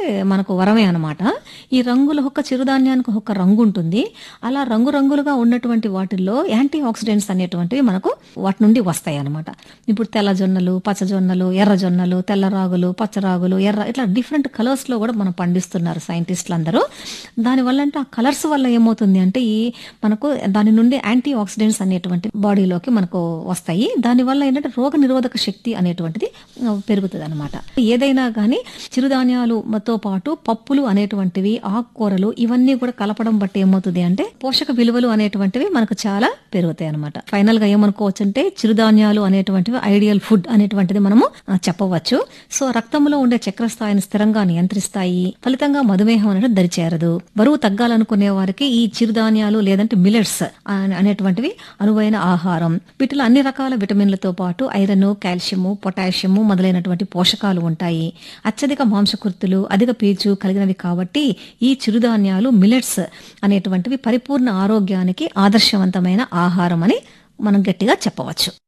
మనకు వరమే అనమాట ఈ రంగుల ఒక్క చిరుధాన్యానికి ఒక రంగు ఉంటుంది అలా రంగురంగులుగా ఉన్నటువంటి వాటిల్లో యాంటీ ఆక్సిడెంట్స్ అనేటువంటివి మనకు వాటి నుండి వస్తాయి అనమాట ఇప్పుడు తెల్ల జొన్నలు పచ్చ జొన్నలు ఎర్ర జొన్నలు తెల్ల రాగులు పచ్చ రాగులు ఎర్ర ఇట్లా డిఫరెంట్ కలర్స్ లో కూడా మనం పండిస్తున్నారు సైంటిస్టులు అందరూ దానివల్ల అంటే ఆ కలర్స్ వల్ల ఏమవుతుంది అంటే ఈ మనకు దాని నుండి యాంటీ ఆక్సిడెంట్స్ అనేటువంటి బాడీలోకి మనకు వస్తాయి దానివల్ల ఏంటంటే రోగ నిరోధక శక్తి అనేటువంటిది పెరుగుతుంది అనమాట ఏదైనా కానీ చిరుధాన్యాలుతో పాటు పప్పులు అనేటువంటివి ఆకుకూరలు ఇవన్నీ కూడా కలపడం బట్టి ఏమవుతుంది అంటే పోషక విలువలు అనేటువంటివి మనకు చాలా పెరుగుతాయి అనమాట ఫైనల్ గా ఏమనుకోవచ్చు అంటే చిరుధాన్యాలు అనేటువంటివి ఐడియల్ ఫుడ్ అనేటువంటిది మనము ఆ, చెప్పవచ్చు సో రక్తంలో ఉండే చక్కెర స్థాయిని స్థిరంగా నియంత్రిస్తాయి ఫలితంగా మధుమేహం అనేది దరిచేరదు బరువు తగ్గాలనుకునే వారికి ఈ చిరుధాన్యాలు లేదంటే మిలెట్స్ అనేటువంటివి అనువైన ఆహారం వీటిలో అన్ని రకాల విటమిన్లతో పాటు ఐరన్ కాల్షియము పొటాషియము మొదలైనటువంటి పోషకాలు ఉంటాయి అత్యధిక మాంసకృతులు అధిక పీచు కలిగినవి కాబట్టి ఈ చిరుధాన్యాలు మిలెట్స్ అనేటువంటివి పరిపూర్ణ ఆరోగ్యానికి ఆదర్శవంతమైన ఆహారం అని మనం గట్టిగా చెప్పవచ్చు